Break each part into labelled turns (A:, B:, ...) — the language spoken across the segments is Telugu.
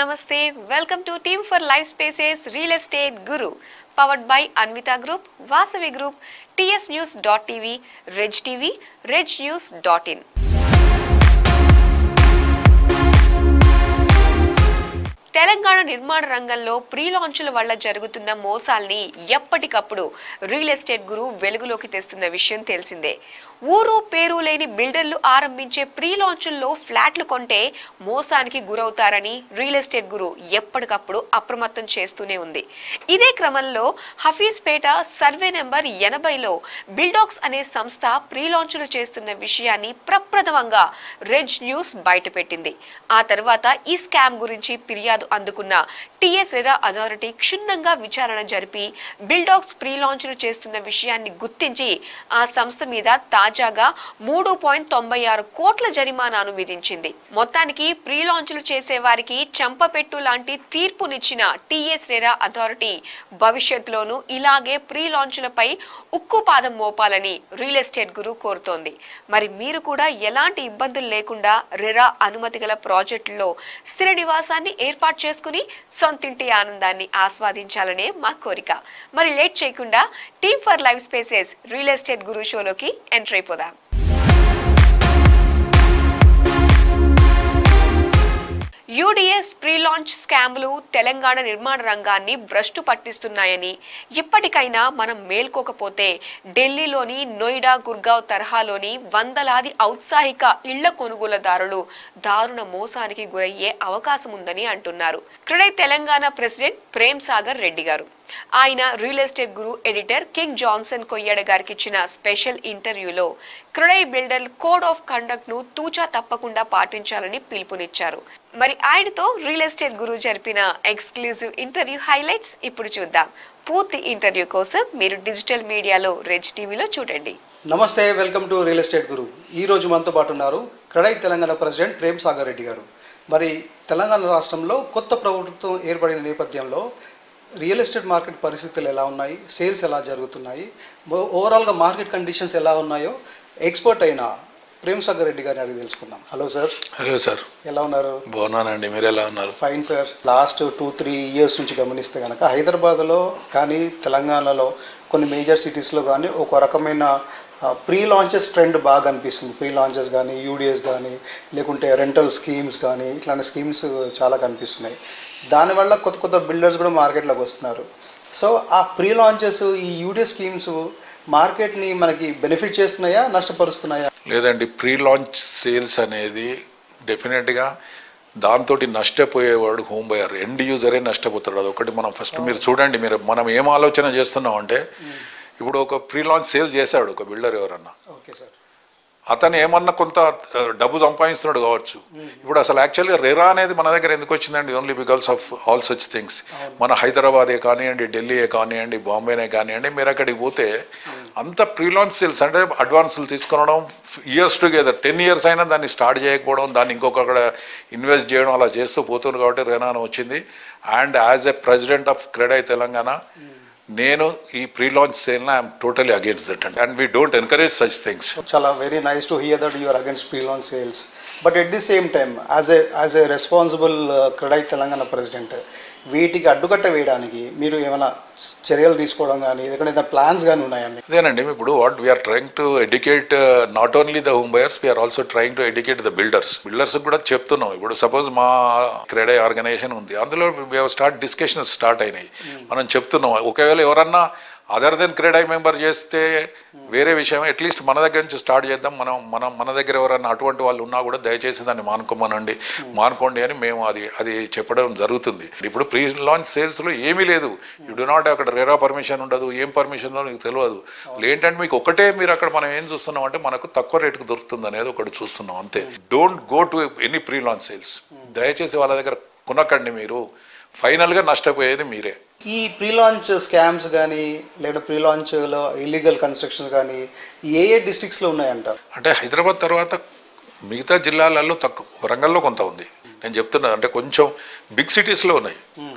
A: నమస్తే welcome to team for life spaces real estate Guru powered by Anvitha group Vasavi group TS news dot TV రెజ్ టీవీ రెజ్ న్యూస్ డాట్ ఇన్ తెలంగాణ నిర్మాణ రంగంలో ప్రీ లాంచ్ల వల్ల జరుగుతున్న మోసాల్ని ఎప్పటికప్పుడు రియల్ ఎస్టేట్ గురు వెలుగులోకి తెస్తున్న విషయం తెలిసిందే ఊరు పేరు లేని బిల్డర్లు ఆరంభించే ప్రీ లాంచుల్లో ఫ్లాట్లు కొంటే మోసానికి గురవుతారని రియల్ ఎస్టేట్ గురు ఎప్పటికప్పుడు అప్రమత్తం చేస్తూనే ఉంది ఇదే క్రమంలో హఫీజ్పేట సర్వే నెంబర్ ఎనభైలో బిల్డాక్స్ అనే సంస్థ ప్రీ లాంచ్లు చేస్తున్న విషయాన్ని ప్రప్రథమంగా రెడ్ న్యూస్ బయటపెట్టింది ఆ తర్వాత ఈ స్కామ్ గురించి ఫిర్యాదు అందుకున్న టిఎస్ రెరా అథారిటీ క్షుణ్ణంగా విచారణ జరిపి బిల్డాక్స్ ప్రీ లాంచ్లు చేస్తున్న విషయాన్ని గుర్తించి ఆ సంస్థ మీద తాజాగా మూడు పాయింట్ తొంభై ఆరు కోట్ల జరిమానాను విధించింది మొత్తానికి ప్రీ లాంచ్లు చేసే వారికి చంపపెట్టు లాంటి తీర్పునిచ్చిన టిఎస్ రెరా అథారిటీ భవిష్యత్తులోనూ ఇలాగే ప్రీ లాంచ్లపై ఉక్కుపాదం మోపాలని రియల్ ఎస్టేట్ గురు కోరుతోంది మరి మీరు కూడా ఎలాంటి ఇబ్బందులు లేకుండా రెరా అనుమతి గల ప్రాజెక్టుల్లో స్థిర నివాసాన్ని ఏర్పాటు చేసుకుని సొంతింటి ఆనందాన్ని ఆస్వాదించాలనే మా కోరిక మరి లేట్ చేయకుండా team for life spaces real estate guru షోలోకి ఎంటర్ అయిపోదాం యూడిఎస్ ప్రీ లాంచ్ స్కామ్లు తెలంగాణ నిర్మాణ రంగాన్ని భ్రష్టు పట్టిస్తున్నాయని ఇప్పటికైనా మనం మేల్కోకపోతే ఢిల్లీలోని నోయిడా గుర్గావ్ తరహాలోని వందలాది ఔత్సాహిక ఇళ్ల కొనుగోలుదారులు దారుణ మోసానికి గురయ్యే అవకాశం ఉందని అంటున్నారు క్రెడై తెలంగాణ ప్రెసిడెంట్ ప్రేమ్ సాగర్ రెడ్డి గారు ఆయన రియల్ ఎస్టేట్ గురు ఎడిటర్ కింగ్ జాన్సన్ కొయ్యడ గారికి ఇచ్చిన స్పెషల్ ఇంటర్వ్యూలో CREDAI builder code of conduct ను తూచా తప్పకుండా పాటించాలని పిలుపునిచ్చారు మరి ఆయనతో రియల్ ఎస్టేట్ గురు జరిపిన ఎక్స్క్లూజివ్ ఇంటర్వ్యూ హైలైట్స్ ఇప్పుడు చూద్దాం పూర్తి ఇంటర్వ్యూ కోసం మీరు డిజిటల్ మీడియాలో రెజ్ టీవీలో చూడండి
B: నమస్తే welcome to real estate guru ఈ రోజు మనతో పాటు ఉన్నారు క్రడై తెలంగాణ ప్రెసిడెంట్ ప్రేమ్ సాగర్ రెడ్డి గారు మరి తెలంగాణ రాష్ట్రంలో కొత్త ప్రభుత్వం ఏర్పడిన నేపథ్యంలో రియల్ ఎస్టేట్ మార్కెట్ పరిస్థితులు ఎలా ఉన్నాయి సేల్స్ ఎలా జరుగుతున్నాయి ఓ- ఓవరాల్గా మార్కెట్ కండిషన్స్ ఎలా ఉన్నాయో ఎక్స్పర్ట్ అయిన ప్రేమ్ సాగర్ రెడ్డి గారిని అడిగి తెలుసుకుందాం హలో సార్
C: హలో సార్
B: ఎలా ఉన్నారు
C: బాగున్నానండి మీరు ఎలా ఉన్నారు
B: fine sir last two three years నుంచి గమనిస్తే కనుక హైదరాబాద్లో కానీ తెలంగాణలో కొన్ని మేజర్ సిటీస్లో కానీ ఒక రకమైన ప్రీ లాంచెస్ ట్రెండ్ బాగా కనిపిస్తుంది ప్రీ లాంచెస్ కానీ యూడిఎస్ కానీ లేకుంటే రెంటల్ స్కీమ్స్ కానీ ఇట్లాంటి స్కీమ్స్ చాలా కనిపిస్తున్నాయి దానివల్ల కొత్త కొత్త బిల్డర్స్ కూడా మార్కెట్లోకి వస్తున్నారు సో ఆ ప్రీ లాంచెస్ ఈ యూడిఎస్ స్కీమ్స్ మార్కెట్ని మనకి బెనిఫిట్ చేస్తున్నాయా నష్టపరుస్తున్నాయా
C: లేదండి ప్రీ లాంచ్ సేల్స్ అనేది డెఫినెట్గా దాంతో నష్టపోయేవాడు హోమ్ బయర్ ఎండ్ యూజరే నష్టపోతాడు అదొకటి మనం ఫస్ట్ మీరు చూడండి మీరు మనం ఏం ఆలోచన చేస్తున్నాం అంటే ఇప్పుడు ఒక ప్రీ లాంచ్ సేల్ చేశాడు ఒక బిల్డర్ ఎవరన్నా
B: ఓకే సార్
C: అతను ఏమన్నా కొంత ఆ, డబ్బు సంపాదిస్తున్నాడు కావచ్చు ఇప్పుడు అసలు యాక్చువల్గా రెరా అనేది మన దగ్గర ఎందుకు వచ్చిందండి only because of all such things మన హైదరాబాదే కానివ్వండి ఢిల్లీయే కానివ్వండి బాంబేనే కానివ్వండి మీరు అక్కడికి పోతే అంత ప్రీలాంచ్ సేల్స్ అంటే అడ్వాన్సులు తీసుకొనడం ఇయర్స్ టుగెదర్ టెన్ ఇయర్స్ అయినా దాన్ని స్టార్ట్ చేయకపోవడం దాన్ని ఇంకొక అక్కడ ఇన్వెస్ట్ చేయడం అలా చేస్తూ పోతున్నారు కాబట్టి రెనాన్ వచ్చింది and as a president of CREDAI Telangana నేను ఈ ప్రీ లాంచ్ సేల్ని I'm totally against that and and we don't encourage such things
B: చాలా very nice to hear that you're against pre launch sales but at the same time as a as a responsible CREDAI Telangana president వీటికి అడ్డుకట్ట వేయడానికి మీరు ఏమైనా చర్యలు తీసుకోవడం కానీ ఎక్కడైనా ప్లాన్స్ కానీ ఉన్నాయా మీకు
C: అదేనండి ఇప్పుడు what we're trying to educate not only the home buyers we're also trying to educate the builders builders కూడా చెప్తున్నాం ఇప్పుడు సపోజ్ మా క్రెడై ఆర్గనైజేషన్ ఉంది అందులో స్టార్ట్ డిస్కషన్ స్టార్ట్ అయినాయి మనం చెప్తున్నాం ఒకవేళ ఎవరన్నా అదర్ దెన్ క్రెడై మెంబర్ చేస్తే వేరే విషయం అట్లీస్ట్ మన దగ్గర నుంచి స్టార్ట్ చేద్దాం మనం మనం మన దగ్గర ఎవరన్నా అటువంటి వాళ్ళు ఉన్నా కూడా దయచేసి దాన్ని మానుకోమనండి మానుకోండి అని మేము అది అది చెప్పడం జరుగుతుంది ఇప్పుడు ప్రీ లాంచ్ సేల్స్లో ఏమీ లేదు యూ డు నాట్ అక్కడ రేరా పర్మిషన్ ఉండదు ఏం పర్మిషన్ నీకు తెలియదు ఏంటంటే మీకు ఒకటే మీరు అక్కడ మనం ఏం చూస్తున్నాం అంటే మనకు తక్కువ రేటుకు దొరుకుతుంది అనేది ఒకటి చూస్తున్నాం అంతే don't go to any pre launch sales దయచేసి వాళ్ళ దగ్గర కొనకండి మీరు ఫైనల్గా నష్టపోయేది మీరే
B: ఈ ప్రీ లాంచ్ స్కామ్స్ కానీ లేదా ప్రీ లాంచ్లో ఇల్లీగల్ కన్స్ట్రక్షన్స్ కానీ ఏ ఏ డిస్ట్రిక్ట్స్లో ఉన్నాయంటారు
C: అంటే హైదరాబాద్ తర్వాత మిగతా జిల్లాలలో తక్కువ వరంగల్లో కొంత ఉంది నేను చెప్తున్నా అంటే కొంచెం బిగ్ సిటీస్లో ఉన్నాయి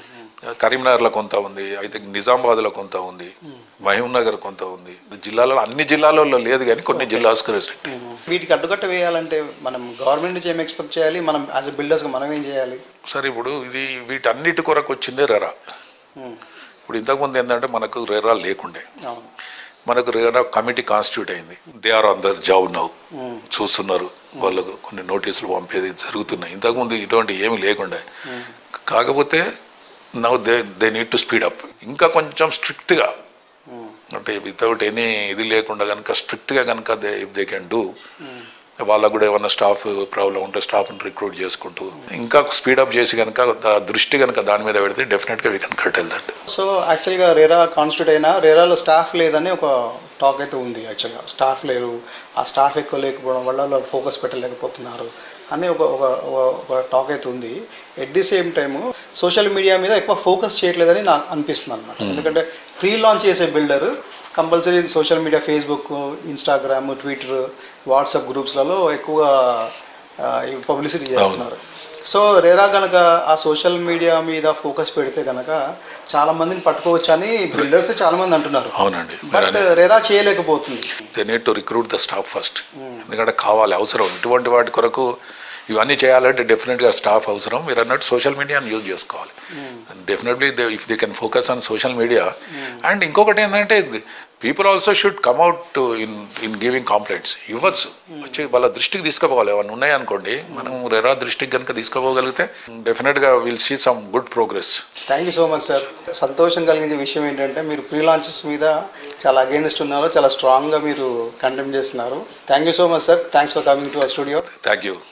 C: కరీంనగర్లో కొంత ఉంది ఐ థింక్ నిజామాబాద్లో కొంత ఉంది మహబూబ్నగర్ కొంత ఉంది జిల్లాలలో అన్ని జిల్లాలలో లేదు కానీ కొన్ని జిల్లాస్కి రెస్ట్రిక్ట్
B: వీటికి అడ్డుకట్ట వేయాలంటే మనం గవర్నమెంట్ నుంచి ఏం ఎక్స్పెక్ట్ చేయాలి మనం యాజ్ ఎ బిల్డర్స్గా మనం ఏం చేయాలి
C: సరే ఇప్పుడు ఇది వీటన్నిటి కొరకు వచ్చిందే రెరా
B: ఉమ్,
C: ఇప్పుడు ఇంతకుముందు ఏంటంటే మనకు రెరా లేకుండే
B: అవును
C: మనకు రెరా కమిటీ కాన్స్టిట్యూట్ అయింది they are on their job now చూస్తున్నారు వాళ్ళకు కొన్ని నోటీసులు పంపేది జరుగుతున్నాయి ఇంతకుముందు ఇటువంటి ఏమీ లేకుండే కాకపోతే now they they need to speed up ఇంకా కొంచెం స్ట్రిక్ట్గా అంటే వితౌట్ ఎనీ ఇది లేకుండా కనుక స్ట్రిక్ట్గా కనుక they if they can do వాళ్ళకు కూడా ఏమన్నా స్టాఫ్ ప్రాబ్లం ఉంటే స్టాఫ్ని రిక్రూట్ చేసుకుంటూ ఇంకా స్పీడప్ చేసి కనుక దా- దృష్టి కనుక దాని మీద పెడితే డెఫినెట్గా we can cut that
B: so యాక్చువల్గా రేరా కాన్స్టిట్యూట్ అయినా రేరాలో స్టాఫ్ లేదని ఒక టాక్ అయితే ఉంది యాక్చువల్గా స్టాఫ్ లేరు ఆ స్టాఫ్ ఎక్కువ లేకపోవడం వల్ల వాళ్ళు ఫోకస్ పెట్టలేకపోతున్నారు అని ఒక ఒక ఒక- ఒక టాక్ అయితే ఉంది at the same time social media మీద ఎక్కువ ఫోకస్ చేయట్లేదని నాకు అనిపిస్తుంది అనమాట ఎందుకంటే ప్రీ లాంచ్ చేసే builder compulsory social media Facebook Instagram Twitter WhatsApp గ్రూప్స్లలో ఎక్కువగా పబ్లిసిటీ చేస్తున్నారు సో రేరా కనుక ఆ సోషల్ మీడియా మీద ఫోకస్ పెడితే కనుక చాలా మందిని పట్టుకోవచ్చు అని బిల్డర్స్ చాలా మంది అంటున్నారు
C: అవునండి
B: బట్ రేరా చేయలేకపోతుంది
C: they need to recruit the staff first ఎందుకంటే కావాలి అవసరం ఇటువంటి వాటి కొరకు ఇవన్నీ చేయాలంటే డెఫినెట్గా స్టాఫ్ అవసరం మీరు అన్నట్టు సోషల్ మీడియాని యూజ్ చేసుకోవాలి definitely they if they can focus on social media and ఇంకొకటి ఏంటంటే people also should come out in in giving complaints ఇవ్వచ్చు వచ్చి వాళ్ళ దృష్టికి తీసుకుపోవాలి ఏమన్నా ఉన్నాయనుకోండి మనం రెరా దృష్టికి కనుక తీసుకుపోగలిగితే డెఫినెట్గా will see some good progress
B: thank you so much sir సంతోషం కలిగించే విషయం ఏంటంటే మీరు ప్రీ లాంచెస్ మీద చాలా అగేన్స్ట్ ఉన్నారు చాలా స్ట్రాంగ్గా మీరు కండెమ్ చేస్తున్నారు thank you so much sir thanks for coming to our studio
C: thank you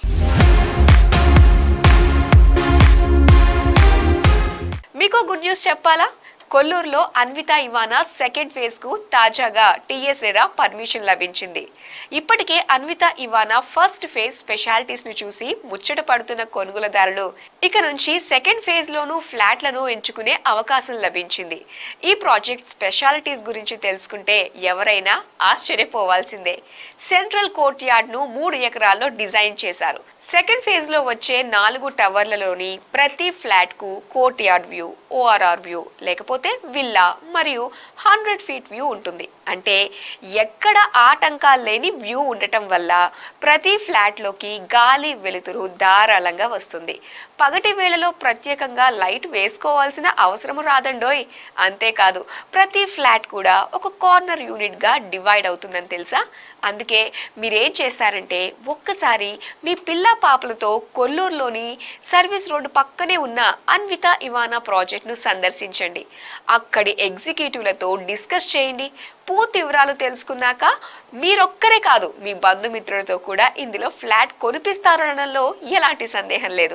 A: మీకు గుడ్ న్యూస్ చెప్పాలా కొల్లూరులో అన్విత ఇవానా సెకండ్ ఫేజ్ కు తాజాగా టీఎస్ రెరా పర్మిషన్ లభించింది ఇప్పటికే Anvita Ivana first phase specialities ను చూసి ముచ్చట పడుతున్న కొనుగోలుదారులు ఇక నుంచి సెకండ్ ఫేజ్ లోనూ ఫ్లాట్లను ఎంచుకునే అవకాశం లభించింది ఈ ప్రాజెక్ట్ స్పెషాలిటీస్ గురించి తెలుసుకుంటే ఎవరైనా ఆశ్చర్యపోవాల్సిందే సెంట్రల్ కోర్ట్ యార్డ్ ను మూడు ఎకరాల్లో డిజైన్ చేశారు సెకండ్ ఫేజ్ లో వచ్చే నాలుగు టవర్లలోని ప్రతి ఫ్లాట్ కు courtyard view ORR view లేకపోతే విల్లా మరియు హండ్రెడ్ ఫీట్ వ్యూ ఉంటుంది అంటే ఎక్కడ ఆటంకాలు లేని వ్యూ ఉండటం వల్ల ప్రతి ఫ్లాట్ లోకి గాలి వెలుతురు ధారాళంగా వస్తుంది పగటి వేళలో ప్రత్యేకంగా లైట్ వేసుకోవాల్సిన అవసరం రాదండోయ్ అంతేకాదు ప్రతి ఫ్లాట్ కూడా ఒక కార్నర్ యూనిట్ గా డివైడ్ అవుతుందని తెలుసా అందుకే మీరేం చేస్తారంటే ఒక్కసారి మీ పిల్ల పాపలతో కొల్లూరులోని సర్వీస్ రోడ్డు పక్కనే ఉన్న అన్విత ఇవానా ప్రాజెక్ట్ను సందర్శించండి అక్కడి ఎగ్జిక్యూటివ్లతో డిస్కస్ చేయండి పూర్తి వివరాలు తెలుసుకున్నాక మీరొక్కరే కాదు మీ బంధుమిత్రులతో కూడా ఇందులో ఫ్లాట్ కొనిపిస్తారనడంలో ఎలాంటి సందేహం లేదు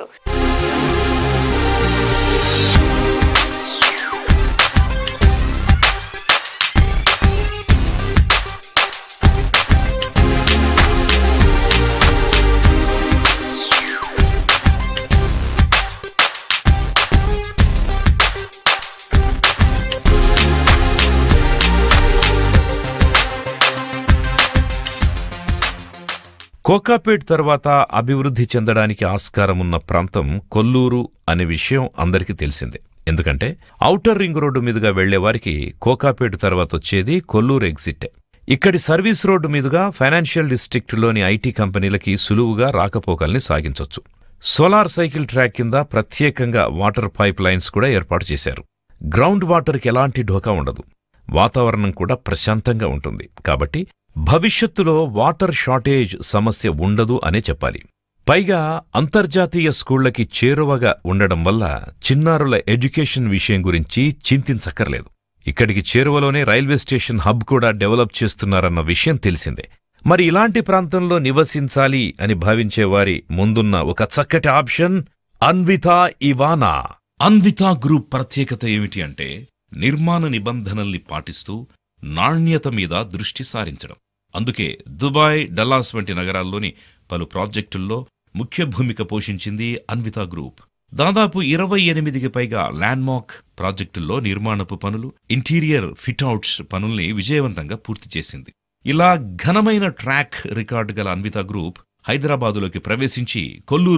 D: కోకాపేట్ తర్వాత అభివృద్ధి చెందడానికి ఆస్కారం ఉన్న ప్రాంతం కొల్లూరు అనే విషయం అందరికీ తెలిసిందే ఎందుకంటే ఔటర్ రింగ్ రోడ్డు మీదుగా వెళ్లేవారికి కోకాపేట్ తర్వాత వచ్చేది కొల్లూరు ఎగ్జిట్ ఇక్కడి సర్వీస్ రోడ్డు మీదుగా ఫైనాన్షియల్ డిస్ట్రిక్ట్లోని ఐటీ కంపెనీలకి సులువుగా రాకపోకల్ని సాగించొచ్చు సోలార్ సైకిల్ ట్రాక్ కింద ప్రత్యేకంగా వాటర్ పైప్ లైన్స్ కూడా ఏర్పాటు చేశారు గ్రౌండ్ వాటర్కి ఎలాంటి ఢోకా ఉండదు వాతావరణం కూడా ప్రశాంతంగా ఉంటుంది కాబట్టి భవిష్యత్తులో వాటర్ షార్టేజ్ సమస్య ఉండదు అనే చెప్పాలి పైగా అంతర్జాతీయ స్కూళ్లకి చేరువగా ఉండడం వల్ల చిన్నారుల ఎడ్యుకేషన్ విషయం గురించి చింతించక్కర్లేదు ఇక్కడికి చేరువలోనే రైల్వే స్టేషన్ హబ్ కూడా డెవలప్ చేస్తున్నారన్న విషయం తెలిసిందే మరి ఇలాంటి ప్రాంతంలో నివసించాలి అని భావించేవారి ముందున్న ఒక చక్కటి option Anvita Ivana Anvita group ప్రత్యేకత ఏమిటి అంటే నిర్మాణ నిబంధనల్ని పాటిస్తూ నాణ్యత మీద దృష్టి సారించడం అందుకే దుబాయ్ డల్లాస్ వంటి నగరాల్లోని పలు ప్రాజెక్టుల్లో ముఖ్య భూమిక పోషించింది అన్వితా గ్రూప్ దాదాపు ఇరవై ఎనిమిదికి పైగా ల్యాండ్మార్క్ ప్రాజెక్టుల్లో నిర్మాణపు పనులు ఇంటీరియర్ ఫిట్అవుట్స్ పనుల్ని విజయవంతంగా పూర్తి చేసింది ఇలా ఘనమైన ట్రాక్ రికార్డు గల అన్వితా గ్రూప్ హైదరాబాదులోకి ప్రవేశించి కొల్లూరులో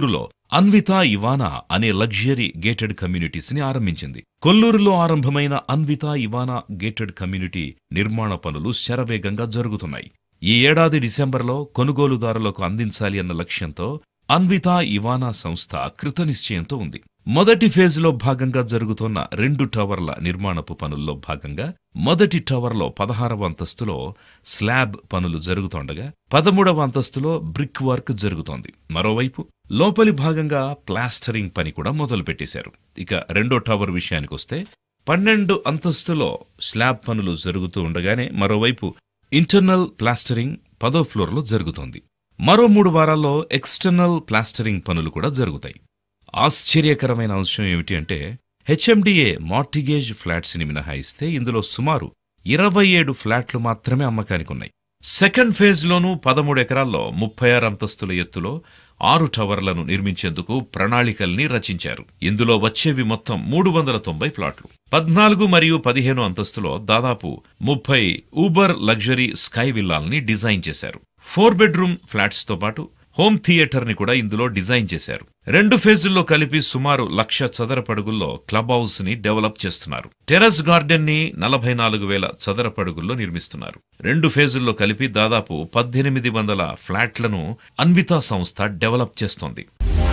D: అన్వితా ఇవానా అనే లగ్జరీ గేటెడ్ కమ్యూనిటీస్ ని ఆరంభించింది కొల్లూరులో ఆరంభమైన అన్వితా ఇవానా గేటెడ్ కమ్యూనిటీ నిర్మాణ పనులు శరవేగంగా జరుగుతున్నాయి ఈ ఏడాది డిసెంబర్లో కొనుగోలుదారులకు అందించాలి అన్న లక్ష్యంతో అన్వితా ఇవానా సంస్థ కృతనిశ్చయంతో ఉంది మొదటి ఫేజ్లో భాగంగా జరుగుతున్న రెండు టవర్ల నిర్మాణపు పనుల్లో భాగంగా మొదటి టవర్లో పదహారవ అంతస్తులో స్లాబ్ పనులు జరుగుతోండగా పదమూడవ అంతస్తులో బ్రిక్ వర్క్ జరుగుతోంది మరోవైపు లోపలి భాగంగా ప్లాస్టరింగ్ పని కూడా మొదలుపెట్టేశారు ఇక రెండో టవర్ విషయానికొస్తే పన్నెండు అంతస్తులో స్లాబ్ పనులు జరుగుతూ ఉండగానే మరోవైపు ఇంటర్నల్ ప్లాస్టరింగ్ పదో ఫ్లోర్లో జరుగుతోంది మరో మూడు వారాల్లో ఎక్స్టర్నల్ ప్లాస్టరింగ్ పనులు కూడా జరుగుతాయి ఆశ్చర్యకరమైన అంశం ఏమిటి అంటే హెచ్ఎండిఏ మార్టిగేజ్ ఫ్లాట్స్ ని మినహాయిస్తే ఇందులో సుమారు ఇరవై ఏడు ఫ్లాట్లు మాత్రమే అమ్మకానికున్నాయి సెకండ్ ఫేజ్లోనూ పదమూడు ఎకరాల్లో ముప్పై ఆరు అంతస్తుల ఎత్తులో ఆరు టవర్లను నిర్మించేందుకు ప్రణాళికల్ని రచించారు ఇందులో వచ్చేవి మొత్తం మూడు వందల తొంభై ప్లాట్లు పద్నాలుగు మరియు పదిహేను అంతస్తులో దాదాపు ముప్పై ఊబర్ లగ్జరీ స్కై విల్లాల్ని డిజైన్ చేశారు ఫోర్ బెడ్రూమ్ ఫ్లాట్స్ తో పాటు హోమ్ థియేటర్ ని కూడా ఇందులో డిజైన్ చేశారు రెండు ఫేజుల్లో కలిపి సుమారు లక్ష చదరపడుగుల్లో క్లబ్ హౌస్ ని డెవలప్ చేస్తున్నారు టెర్రస్ గార్డెన్ ని నలభై నాలుగు వేల చదరపడుగుల్లో నిర్మిస్తున్నారు రెండు ఫేజుల్లో కలిపి దాదాపు పద్దెనిమిది వందల ఫ్లాట్లను అన్వితా సంస్థ డెవలప్ చేస్తోంది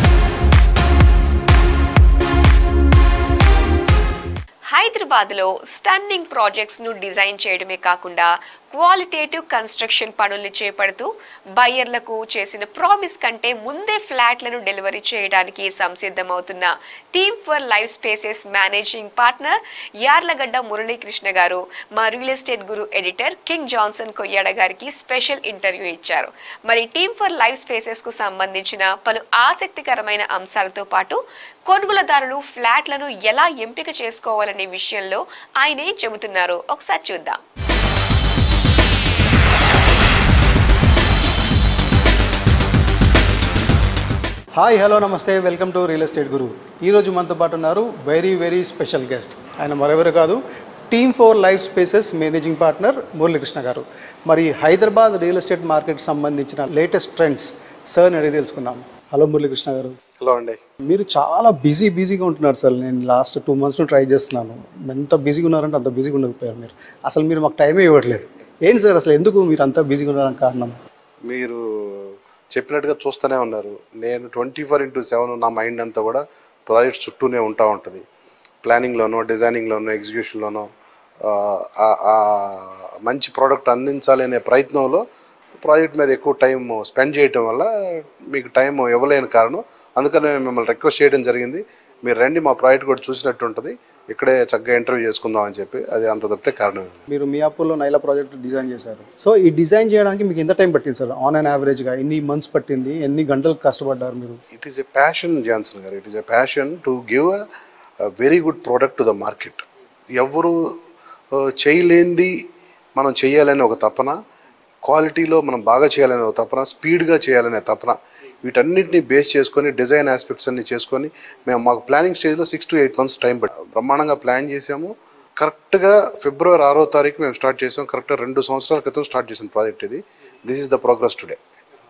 A: హైదరాబాద్లో స్టన్నింగ్ ప్రాజెక్ట్స్ ను డిజైన్ చేయడమే కాకుండా క్వాలిటేటివ్ కన్స్ట్రక్షన్ పనుల్ని చేపడుతూ బయ్యర్లకు చేసిన ప్రామిస్ కంటే ముందే ఫ్లాట్లను డెలివరీ చేయడానికి సంసిద్ధమవుతున్న team for life spaces managing partner Yarlagadda Muralikrishna garu మా రియల్ ఎస్టేట్ గురు ఎడిటర్ కింగ్ జాన్సన్ కొయ్యాడ గారికి స్పెషల్ ఇంటర్వ్యూ ఇచ్చారు మరి టీమ్ ఫర్ లైఫ్ స్పేసెస్ కు సంబంధించిన పలు ఆసక్తికరమైన అంశాలతో పాటు కొనుగోలుదారులు ఫ్లాట్లను ఎలా ఎంపిక చేసుకోవాలనే విషయంలో ఆయన ఏం చెబుతున్నారు ఒకసారి చూద్దాం
B: హాయ్ హలో నమస్తే welcome to real estate guru ఈరోజు మనతో పాటు ఉన్నారు వెరీ వెరీ స్పెషల్ గెస్ట్ ఆయన మరెవరు కాదు team four life spaces managing partner Muralikrishna garu మరి హైదరాబాద్ రియల్ ఎస్టేట్ మార్కెట్ సంబంధించిన లేటెస్ట్ ట్రెండ్స్ సార్ అడిగి తెలుసుకుందాం హలో మురళీకృష్ణ గారు
E: హలో అండి
B: మీరు చాలా బిజీ బిజీగా ఉంటున్నారు సార్ నేను లాస్ట్ టూ మంత్స్ ట్రై చేస్తున్నాను ఎంత బిజీగా ఉన్నారంటే అంత బిజీగా ఉండకపోయారు మీరు అసలు మీరు మాకు టైమే ఇవ్వట్లేదు ఏంటి సార్ అసలు ఎందుకు మీరు అంత బిజీగా ఉండడానికి కారణం
E: మీరు చెప్పినట్టుగా చూస్తూనే ఉన్నారు నేను ట్వంటీ ఫోర్ ఇంటూ సెవెన్ నా మైండ్ అంతా కూడా ప్రాజెక్ట్ చుట్టూనే ఉంటా ఉంటుంది ప్లానింగ్లోనో డిజైనింగ్లోనో ఎగ్జిక్యూషన్లోనో ఆ మంచి ప్రోడక్ట్ అందించాలి అనే ప్రయత్నంలో ప్రాజెక్ట్ మీద ఎక్కువ టైం స్పెండ్ చేయటం వల్ల మీకు టైం ఇవ్వలేని కారణం అందుకనే మిమ్మల్ని రిక్వెస్ట్ చేయడం జరిగింది మీరు రండి మా ప్రాజెక్ట్ కూడా చూసినట్టు ఉంటుంది ఇక్కడే చక్కగా ఇంటర్వ్యూ చేసుకుందాం అని చెప్పి అది అంత తప్పితే కారణం ఏం లేదు.
B: మీరు మియాపూర్లో నైలా ప్రాజెక్ట్ డిజైన్ చేశారు సో ఈ డిజైన్ చేయడానికి మీకు ఎంత టైం పట్టింది సార్ ఆన్ అండ్ యావరేజ్గా ఎన్ని మంత్స్ పట్టింది ఎన్ని గంటలు కష్టపడ్డారు మీరు
E: it is a passion Johnson garu it is a passion to give a very good product to the market ఎవరు uh, చేయలేంది మనం చేయాలనే ఒక తపన క్వాలిటీలో మనం బాగా చేయాలనే ఒక తపన స్పీడ్గా చేయాలనే తపన వీటన్నిటిని బేస్ చేసుకొని డిజైన్ ఆస్పెక్ట్స్ అన్ని చేసుకొని మేము మాకు ప్లానింగ్ స్టేజ్లో six to eight months time పట్టి బ్రహ్మాండంగా ప్లాన్ చేసాము కరెక్ట్గా ఫిబ్రవరి ఆరో తారీఖు మేము స్టార్ట్ చేసాం కరెక్ట్గా రెండు సంవత్సరాల క్రితం స్టార్ట్ చేసిన ప్రాజెక్ట్ ఇది this is the progress today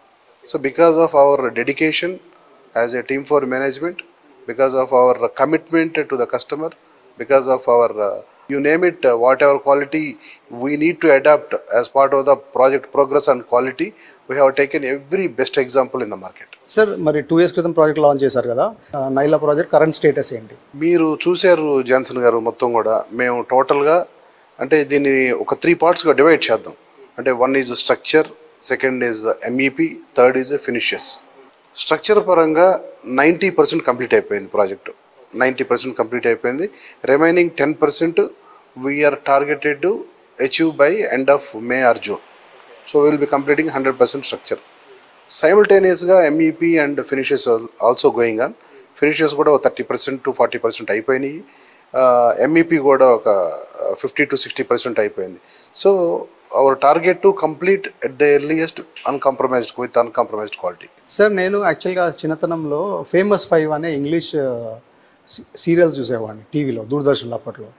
E: So because of our dedication as a team for management, because of our commitment to the customer, because of our, uh, you name it, uh, whatever quality we need to adapt as part of the project progress and quality, we have taken every best example in the market.
B: Sir మరి టూ ఇయర్స్ క్రితం ప్రాజెక్ట్ లాంచ్ చేశారు కదా ఆ, నైలా ప్రాజెక్ట్ కరెంట్ స్టేటస్ ఏంటి
E: మీరు చూశారు జాన్సన్ గారు మొత్తం కూడా మేము టోటల్గా అంటే దీన్ని ఒక త్రీ పార్ట్స్గా డివైడ్ చేద్దాం అంటే one is structure second is MEP third is finishes structure పరంగా నైంటీ పర్సెంట్ కంప్లీట్ అయిపోయింది ప్రాజెక్టు నైంటీ పర్సెంట్ కంప్లీట్ అయిపోయింది remaining ten percent we are targeted to achieve by end of May or June so will be completing hundred percent structure సైమల్టేనియస్గా MEP and finishes also going on finishes కూడా ఒక thirty percent to forty percent అయిపోయినాయి ఎంఈపి కూడా ఒక ఫిఫ్టీ టు సిక్స్టీ పర్సెంట్ అయిపోయింది so our target to complete at the earliest uncompromised with uncompromised quality
B: sir నేను యాక్చువల్గా చిన్నతనంలో ఫేమస్ ఫైవ్ అనే ఇంగ్లీష్ సీరియల్స్ చూసేవాడిని టీవీలో దూరదర్శన్లో అప్పట్లో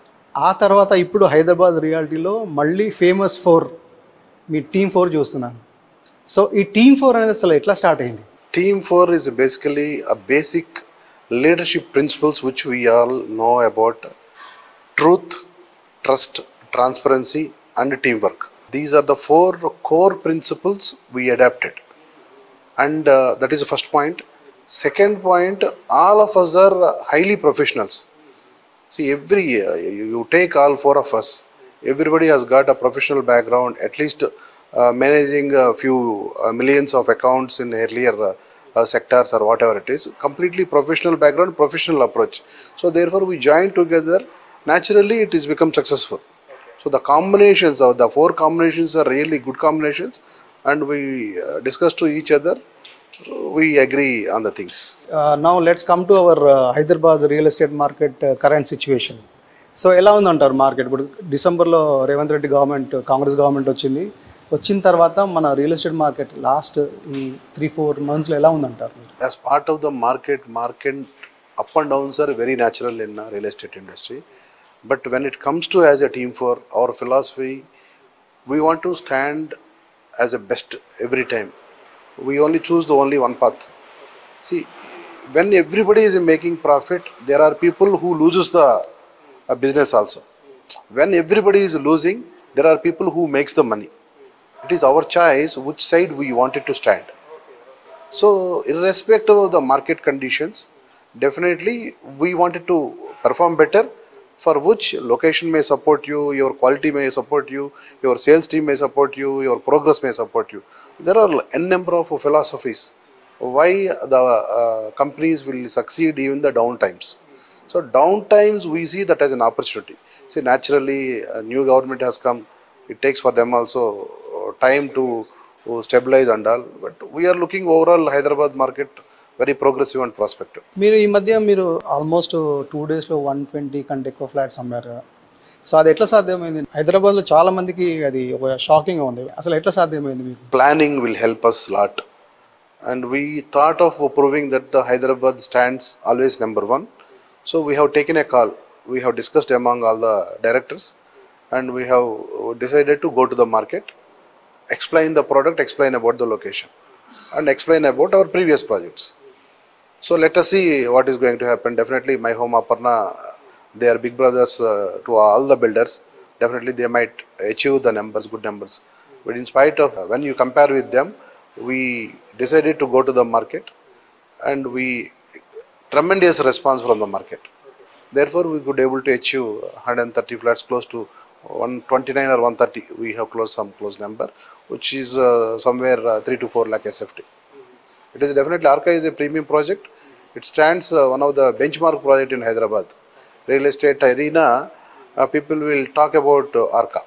B: ఆ తర్వాత ఇప్పుడు హైదరాబాద్ రియాలిటీలో మళ్ళీ ఫేమస్ ఫోర్ మీ టీమ్ ఫోర్ చూస్తున్నాను సో ఈ టీమ్ ఫోర్ అనేది అసలు ఎట్లా స్టార్ట్ అయింది
E: Team 4 is basically a basic leadership principles which we all know about truth, trust, transparency, and teamwork. These are the four core principles we adapted. And uh, that is the first point. Second point, all of us are highly professionals. See, every year you, you take all four of us, everybody has got a professional background, at least uh, managing a few uh, millions of accounts in earlier uh, uh, sectors or whatever it is. Completely professional background, professional approach. So, therefore, we join together. Naturally, it is become successful. So, the combinations of the four combinations are really good combinations, and we uh, discuss to each other. We agree on the things.
B: Now let's come to our Hyderabad real estate market current situation so ఎలా ఉందంటారు మార్కెట్ ఇప్పుడు డిసెంబర్లో రేవంత్ రెడ్డి గవర్నమెంట్ కాంగ్రెస్ గవర్నమెంట్ వచ్చింది వచ్చిన తర్వాత మన రియల్ ఎస్టేట్ మార్కెట్ లాస్ట్ ఈ త్రీ ఫోర్ మంత్స్లో ఎలా ఉందంటారు మీరు
E: as part of the market market up and downs are very natural in uh, real estate industry but when it comes to as a team for our philosophy we want to stand as a best every time we only choose the only one path see when everybody is making profit there are people who loses the uh, business also when everybody is losing there are people who makes the money it is our choice which side we wanted to stand so, irrespective of the market conditions, definitely we wanted to perform better. For which location may support you, your quality may support you, your sales team may support you, your progress may support you. There are n number of philosophies why the uh, companies will succeed even the down times. So down times we see that as an opportunity. See, naturally, a new government has come. It takes for them also uh, time to uh, stabilize and all. But we are looking overall Hyderabad market very progressive and prospective.
B: మీరు ఈ మధ్య మీరు ఆల్మోస్ట్ టూ డేస్లో వన్ ట్వంటీ కంటే ఎక్కువ ఫ్లాట్స్ అమ్మారు కదా సో అది ఎట్లా సాధ్యమైంది హైదరాబాద్లో చాలా మందికి అది ఒక షాకింగ్గా ఉంది అసలు ఎట్లా సాధ్యమైంది మీకు
E: Planning will help us lot. And we thought of proving that the Hyderabad stands always number one. So we have taken a call. We have discussed among all the directors and we have decided to go to the market, explain the product, explain about the location, and explain about our previous projects. So let us see what is going to happen. Definitely, my home Aparna, they are big brothers uh, to all the builders. Definitely, they might achieve the numbers, good numbers. But in spite of when you compare with them, we decided to go to the market, and we tremendous response from the market. Therefore, we could able to achieve 130 flats close to 129 or 130. We have closed some close number, which is uh, somewhere uh, 3 to 4 lakh SFT. It is definitely Arca is a premium project. It stands uh, one of the benchmark project in Hyderabad. Real estate arena, uh, people will talk about uh, Arca.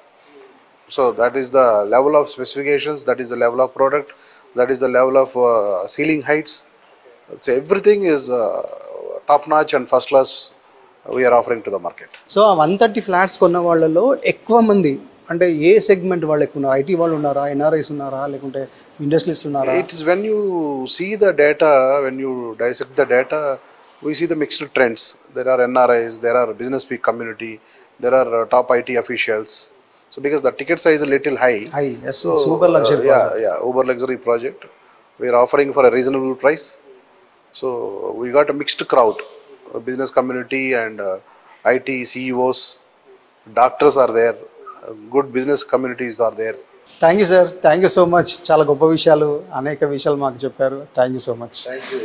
E: So that is the level of specifications, that is the level of product, that is the level of uh, ceiling heights. So everything is uh, top notch and first class we are offering to the market.
B: So ఆ వన్ థర్టీ ఫ్లాట్స్ కొన్న వాళ్ళలో ఎక్కువ మంది అంటే ఏ సెగ్మెంట్ వాళ్ళు ఎక్కువ ఉన్నారు ఐటీ వాళ్ళు ఉన్నారా ఎన్ఆర్ఐస్ ఉన్నారా లేకుంటే ఇండస్ట్రీస్ ఉన్నారా
E: It is when you see the data, when you dissect the data, we see the mixed trends. There are NRIs, there are business peak community, there are uh, top IT officials. So because the ticket size is a little high,
B: high yes
E: so
B: super luxury
E: uh, yeah, yeah, Uber luxury project. We are offering for a reasonable price. So we got a mixed crowd, uh, business community and uh, IT CEOs, doctors are there, uh, good business communities are there.
B: Thank you sir thank you so much చాలా గొప్ప విషయాలు అనేక విషయాలు మాకు చెప్పారు thank you so much
E: Thank you.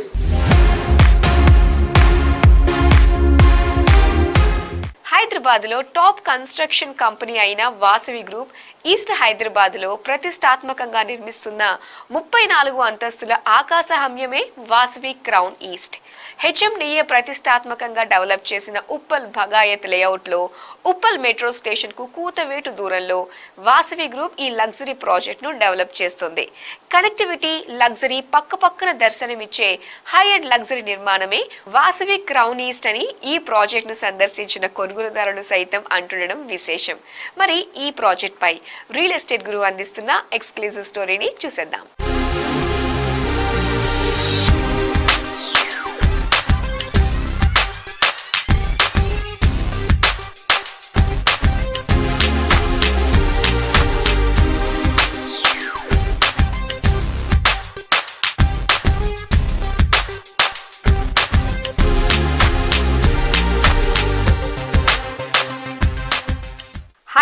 A: Hyderabad లో టాప్ కన్స్ట్రక్షన్ కంపెనీ అయిన వాసవి గ్రూప్ ఈస్ట్ హైదరాబాద్ లో ప్రతిష్టాత్మకంగా నిర్మిస్తున్న ముప్పై నాలుగు అంతస్తుల ఆకాశ హమ్యమే వాసవి క్రౌన్ ఈస్ట్ హెచ్ఎండిఏ ప్రతిష్టాత్మకంగా డెవలప్ చేసిన ఉప్పల్ భగాయత్ లేఅవుట్ లో ఉప్పల్ మెట్రో స్టేషన్ కు కూతవేటు దూరంలో వాసవి గ్రూప్ ఈ లగ్జరీ ప్రాజెక్ట్ ను డెవలప్ చేస్తుంది కనెక్టివిటీ లగ్జరీ పక్క పక్కన దర్శనమిచ్చే హై అండ్ లగ్జరీ నిర్మాణమే వాసవి క్రౌన్ ఈస్ట్ అని ఈ ప్రాజెక్ట్ ను సందర్శించిన కొనుగోలుదారులు సైతం అంటుండడం విశేషం మరి ఈ ప్రాజెక్ట్ పై రియల్ ఎస్టేట్ గురువు అందిస్తున్న ఎక్స్క్లూజివ్ స్టోరీని చూసేద్దాం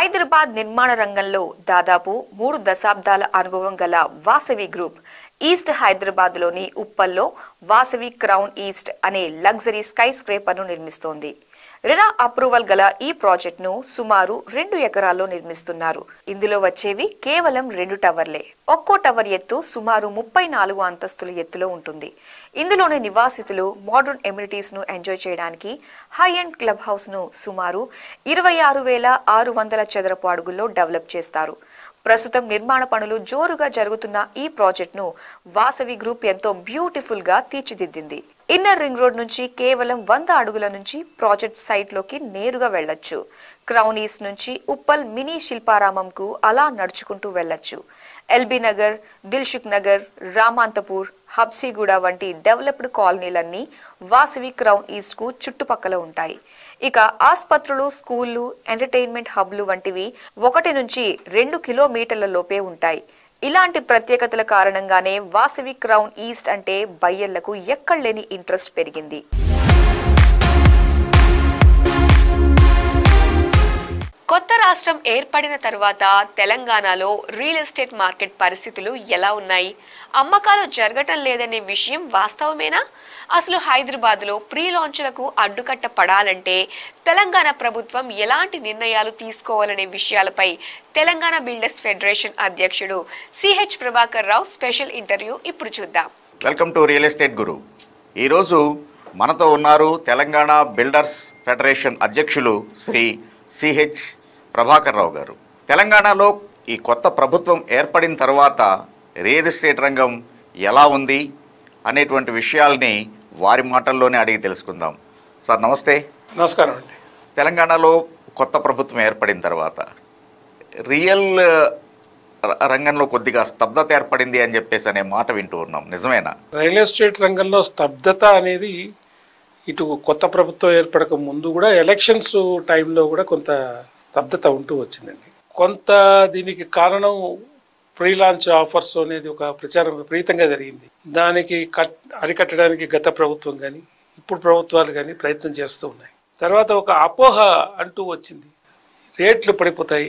A: హైదరాబాద్ నిర్మాణ రంగంలో దాదాపు మూడు దశాబ్దాల అనుభవం గల వాసవి గ్రూప్ ఈస్ట్ హైదరాబాద్ లోని ఉప్పల్లో వాసవి క్రౌన్ ఈస్ట్ అనే లగ్జరీ స్కై స్క్రేపర్ను నిర్మిస్తోంది రెరా అప్రూవల్ గల ఈ ప్రాజెక్టును సుమారు రెండు ఎకరాల్లో నిర్మిస్తున్నారు ఇందులో వచ్చేవి కేవలం రెండు టవర్లే ఒక్కో టవర్ ఎత్తు సుమారు ముప్పై నాలుగు అంతస్తుల ఎత్తులో ఉంటుంది ఇందులోని నివాసితులు మోడర్న్ ఎమ్యూనిటీస్ ను ఎంజాయ్ చేయడానికి హై అండ్ క్లబ్ హౌస్ ను సుమారు ఇరవై ఆరు వేల ఆరు వందల చదరపు అడుగుల్లో డెవలప్ చేస్తారు ప్రస్తుతం నిర్మాణ పనులు జోరుగా జరుగుతున్న ఈ ప్రాజెక్టును వాసవి గ్రూప్ ఎంతో బ్యూటిఫుల్ గా తీర్చిదిద్దింది ఇన్నర్ రింగ్ రోడ్ నుంచి కేవలం వంద అడుగుల నుంచి ప్రాజెక్ట్ సైట్ లోకి నేరుగా వెళ్ళొచ్చు క్రౌన్ ఈస్ట్ నుంచి ఉప్పల్ మినీ శిల్పారామంకు అలా నడుచుకుంటూ వెళ్ళొచ్చు ఎల్బీ నగర్ దిల్షుక్ నగర్ రామాంతపూర్ హబ్సీగూడ వంటి డెవలప్డ్ కాలనీలన్నీ వాసవి క్రౌన్ ఈస్ట్ కు చుట్టుపక్కల ఉంటాయి ఇక ఆస్పత్రులు స్కూళ్లు ఎంటర్టైన్మెంట్ హబ్లు వంటివి ఒకటి నుంచి రెండు కిలోమీటర్ల లోపే ఉంటాయి ఇలాంటి ప్రత్యేకతల కారణంగానే వాసవి క్రౌన్ ఈస్ట్ అంటే బయ్యర్లకు ఎక్కడలేని ఇంట్రెస్ట్ పెరిగింది కొత్త రాష్ట్రం ఏర్పడిన తర్వాత తెలంగాణలో రియల్ ఎస్టేట్ మార్కెట్ పరిస్థితులు ఎలా ఉన్నాయి అమ్మకాలు జరగటం లేదనే విషయం వాస్తవమేనా అసలు హైదరాబాద్లో ప్రీ లాంచ్లకు అడ్డుకట్ట పడాలంటే తెలంగాణ ప్రభుత్వం ఎలాంటి నిర్ణయాలు తీసుకోవాలనే విషయాలపై తెలంగాణ బిల్డర్స్ ఫెడరేషన్ అధ్యక్షుడు సిహెచ్ ప్రభాకర్ రావు స్పెషల్ ఇంటర్వ్యూ ఇప్పుడు చూద్దాం
F: welcome to real estate guru ఈరోజు మనతో ఉన్నారు తెలంగాణ బిల్డర్స్ ఫెడరేషన్ అధ్యక్షులు శ్రీ సిహెచ్ ప్రభాకర్ రావు గారు తెలంగాణలో ఈ కొత్త ప్రభుత్వం ఏర్పడిన తర్వాత రియల్ ఎస్టేట్ రంగం ఎలా ఉంది అనేటువంటి విషయాల్ని వారి మాటల్లోనే అడిగి తెలుసుకుందాం సార్ నమస్తే
G: నమస్కారం అండి
F: తెలంగాణలో కొత్త ప్రభుత్వం ఏర్పడిన తర్వాత రియల్ ర- రంగంలో కొద్దిగా స్తబ్దత ఏర్పడింది అని చెప్పేసి అనే మాట వింటూ ఉన్నాం నిజమేనా
G: రియల్ ఎస్టేట్ రంగంలో స్తబ్దత అనేది ఇటు కొత్త ప్రభుత్వం ఏర్పడక ముందు కూడా ఎలక్షన్స్ టైంలో కూడా కొంత స్తబ్దత ఉంటూ వచ్చిందండి కొంత దీనికి కారణం ప్రీ లాంచ్ ఆఫర్స్ అనేది ఒక ప్రచారం విపరీతంగా జరిగింది దానికి కట్ అరికట్టడానికి గత ప్రభుత్వం కానీ ఇప్పుడు ప్రభుత్వాలు కానీ ప్రయత్నం చేస్తూ ఉన్నాయి తర్వాత ఒక అపోహ అంటూ వచ్చింది రేట్లు పడిపోతాయి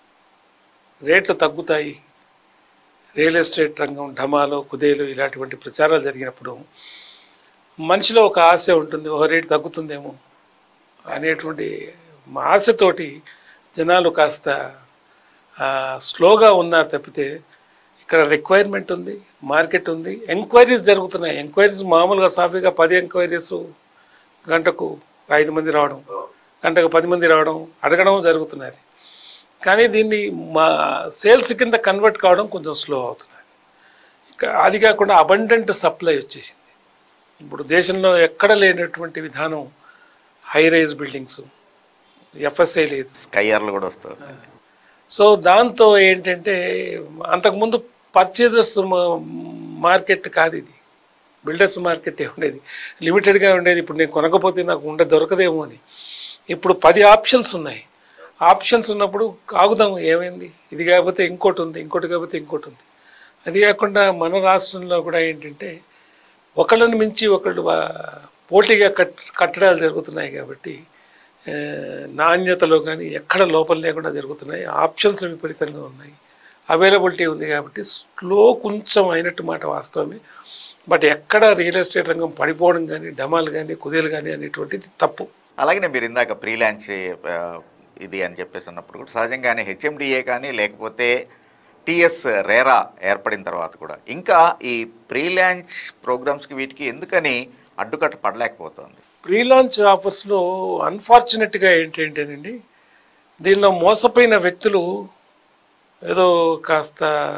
G: రేట్లు తగ్గుతాయి రియల్ ఎస్టేట్ రంగం ఢమాలో కుదేలు ఇలాంటివంటి ప్రచారాలు జరిగినప్పుడు మనిషిలో ఒక ఆశ ఉంటుంది ఒక రేటు తగ్గుతుందేమో అనేటువంటి ఆశతోటి జనాలు కాస్త ఆ, స్లోగా ఉన్నారు తప్పితే ఇక్కడ రిక్వైర్మెంట్ ఉంది మార్కెట్ ఉంది ఎంక్వైరీస్ జరుగుతున్నాయి ఎంక్వైరీస్ మామూలుగా సాఫీగా పది ఎంక్వైరీస్ గంటకు ఐదు మంది రావడం గంటకు పది మంది రావడం అడగడం జరుగుతున్నది కానీ దీన్ని మా సేల్స్ కింద కన్వర్ట్ కావడం కొంచెం స్లో అవుతున్నది ఇక అది కాకుండా అబండెంట్ సప్లై వచ్చేసింది ఇప్పుడు దేశంలో ఎక్కడ లేనటువంటి విధానం హై రైజ్ బిల్డింగ్స్ ఎఫ్ఎస్ఐ లేదు
F: స్కైయర్లు కూడా వస్తారు
G: సో దాంతో ఏంటంటే అంతకుముందు పర్చేజర్స్ మార్కెట్ కాదు ఇది బిల్డర్స్ మార్కెట్ ఉండేది లిమిటెడ్గా ఉండేది ఇప్పుడు నేను కొనకపోతే నాకు ఉండే దొరకదేమో అని ఇప్పుడు పది ఆప్షన్స్ ఉన్నాయి ఆప్షన్స్ ఉన్నప్పుడు ఆగుదాం ఏమైంది ఇది కాకపోతే ఇంకోటి ఉంది ఇంకోటి కాకపోతే ఇంకోటి ఉంది అది కాకుండా మన రాష్ట్రంలో కూడా ఏంటంటే ఒకళ్ళని మించి ఒకళ్ళు వా- పోటీగా కట్ కట్టడాలు జరుగుతున్నాయి కాబట్టి ఆ, నాణ్యతలో కానీ ఎక్కడ లోపం లేకుండా జరుగుతున్నాయి ఆప్షన్స్ విపరీతంగా ఉన్నాయి అవైలబిలిటీ ఉంది కాబట్టి స్లో కొంచెం అయినట్టు మాట వాస్తవమే బట్ ఎక్కడ రియల్ ఎస్టేట్ రంగం పడిపోవడం కానీ డమాలు కానీ కుదేలు కానీ అనేటువంటిది తప్పు
F: అలాగనే మీరు ఇందాక ప్రీ లాంచ్ ఆ, ఇది అని చెప్పేసి అన్నప్పుడు కూడా సహజంగానే హెచ్ఎండిఏ కానీ లేకపోతే టిఎస్ రేరా ఏర్పడిన తర్వాత కూడా ఇంకా ఈ ప్రీ లాంచ్ ప్రోగ్రామ్స్కి వీటికి ఎందుకని అడ్డుకట్ట పడలేకపోతుంది
G: ప్రీ లాంచ్ ఆఫర్స్లో అన్ఫార్చునేట్గా ఏంటంటేనండి దీనిలో మోసపోయిన వ్యక్తులు ఏదో కాస్త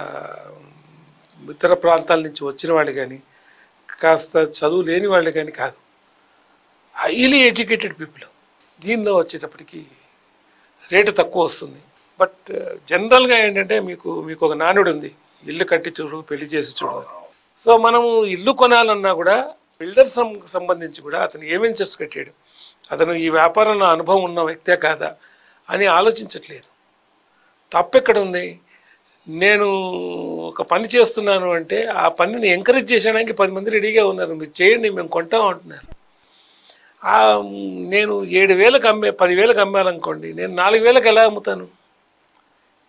G: ఇతర ప్రాంతాల నుంచి వచ్చిన వాళ్ళు కానీ కాస్త చదువు లేని వాళ్ళు కానీ కాదు హైలీ ఎడ్యుకేటెడ్ పీపుల్ దీనిలో వచ్చేటప్పటికి రేటు తక్కువ వస్తుంది బట్ జనరల్గా ఏంటంటే మీకు మీకు ఒక నానుడు ఉంది ఇల్లు కట్టి చూడు పెళ్లి చేసి చూడు అని సో మనము ఇల్లు కొనాలన్నా కూడా బిల్డర్ సంబంధించి కూడా అతను ఏమేం చేసి కట్టాడు అతను ఈ వ్యాపారంలో అనుభవం ఉన్న వ్యక్తే కాదా అని ఆలోచించట్లేదు తప్పెక్కడ ఉంది నేను ఒక పని చేస్తున్నాను అంటే ఆ పనిని ఎంకరేజ్ చేసేయడానికి పది మంది రెడీగా ఉన్నారు మీరు చేయండి మేము కొంటాం అంటున్నారు ఆ, నేను ఏడు వేలకు అమ్మే పదివేలకు అమ్మాలనుకోండి నేను నాలుగు వేలకు ఎలా అమ్ముతాను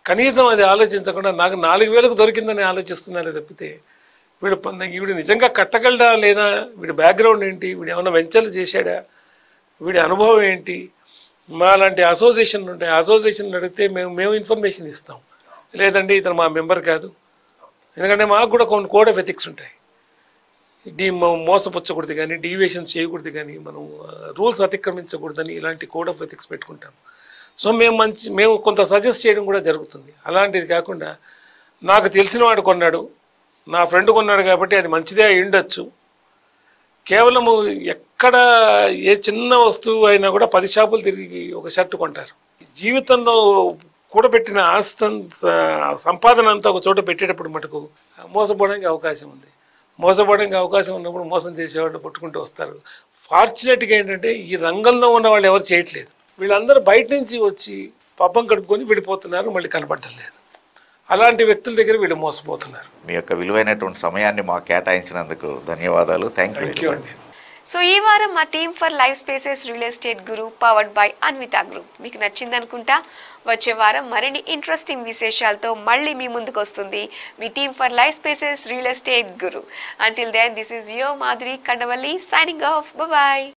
G: కనీసం అది ఆలోచించకుండా నాకు నాలుగు వేలకు దొరికిందని ఆలోచిస్తున్నారే తప్పితే వీడు ప- వీడు నిజంగా కట్టగలడా లేదా వీడి బ్యాక్గ్రౌండ్ ఏంటి వీడు ఏమైనా వెంచర్లు చేశాడా వీడి అనుభవం ఏంటి మా లాంటి అసోసియేషన్ ఉంటాయి అసోసియేషన్ అడిగితే మేము మేము ఇన్ఫర్మేషన్ ఇస్తాం లేదండి ఇతను మా మెంబర్ కాదు ఎందుకంటే మాకు కూడా కొన్ని కోడ్ ఆఫ్ ఎథిక్స్ ఉంటాయి దీ మో- మోసపుచ్చకూడదు కానీ డీవియేషన్స్ చేయకూడదు కానీ మనం రూల్స్ అతిక్రమించకూడదని ఇలాంటి కోడ్ ఆఫ్ ఎథిక్స్ పెట్టుకుంటాం సో మేము మంచి మేము కొంత సజెస్ట్ చేయడం కూడా జరుగుతుంది అలాంటిది కాకుండా నాకు తెలిసిన వాడు కొన్నాడు నా ఫ్రెండ్ కొన్నాడు కాబట్టి అది మంచిదే అయి ఉండొచ్చు కేవలము ఎక్కడ ఏ చిన్న వస్తువు అయినా కూడా పది షాపులు తిరిగి ఒక షర్ట్ కొంటారు జీవితంలో కూడబెట్టిన ఆస్తి అంత- సంపాదన అంతా ఒక చోట పెట్టేటప్పుడు మటుకు మోసపోవడానికి అవకాశం ఉంది మోసపోవడానికి అవకాశం ఉన్నప్పుడు మోసం చేసేవాళ్ళు పట్టుకుంటూ వస్తారు ఫార్చునేట్గా ఏంటంటే ఈ రంగంలో ఉన్న వాళ్ళు ఎవరు చేయట్లేదు వీళ్ళందరూ బయట నుంచి వచ్చి పబ్బం కడుపుకొని వెళ్ళిపోతున్నారు మళ్ళీ కనపడటం లేదు అలాంటి వ్యక్తుల దగ్గర వీళ్ళు మోసపోతున్నారు
F: మీ యొక్క విలువైనటువంటి సమయాన్ని మాకు కేటాయించినందుకు ధన్యవాదాలు థ్యాంక్
G: థ్యాంక్
F: యూ
G: యూ అండి
A: సో ఈ వారం మా team for life spaces real estate Guru powered by Anvitha group మీకు నచ్చిందనుకుంటా వచ్చే వారం మరిన్ని ఇంట్రెస్టింగ్ విశేషాలతో మళ్ళీ మీ ముందుకు వస్తుంది మీ team for life spaces real estate guru until then this is your Madhuri Kandavalli signing off bye